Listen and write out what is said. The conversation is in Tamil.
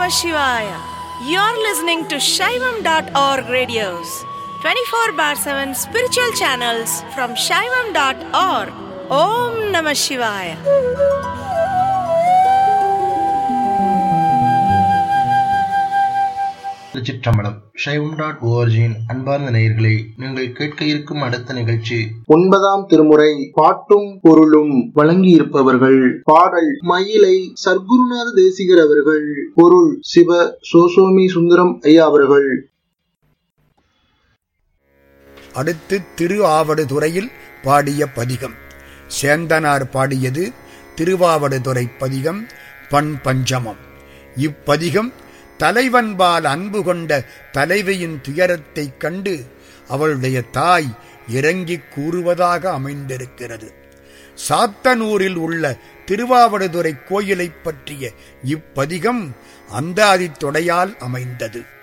Namah Shivaya. You're listening to Shaivam.org radios, 24 bar 7 spiritual channels from Shaivam.org. Om Namah Shivaya. திருச்சிற்றம்பலம் சைவம் டாட் ஓஆர்ஜியின் அன்பார்ந்த நேயர்களை நீங்கள் கேட்க இருக்கும் அடுத்த நிகழ்ச்சி ஒன்பதாம் திருமுறை பாட்டும் பொருளும் வழங்கியிருப்பவர்கள் பாடல் மயிலை சர்க்குருநாத தேசிகர் அவர்கள் பொருள் சிவ சோசோமி சுந்தரம் ஐயா அவர்கள் அடுத்து திரு ஆவடுதுறையில் பாடிய பதிகம் சேந்தனார் பாடியது திருவாவடுதுறை பதிகம் பண் பஞ்சமம் இப்பதிகம் தலைவன்பால் அன்பு கொண்ட தலைவியின் துயரத்தைக் கண்டு அவளுடைய தாய் இறங்கிக் கூறுவதாக அமைந்திருக்கிறது சாத்தனூரில் உள்ள திருவாவடுதுறை கோயிலைப் பற்றிய இப்பதிகம் அந்தாதித் தொடையால் அமைந்தது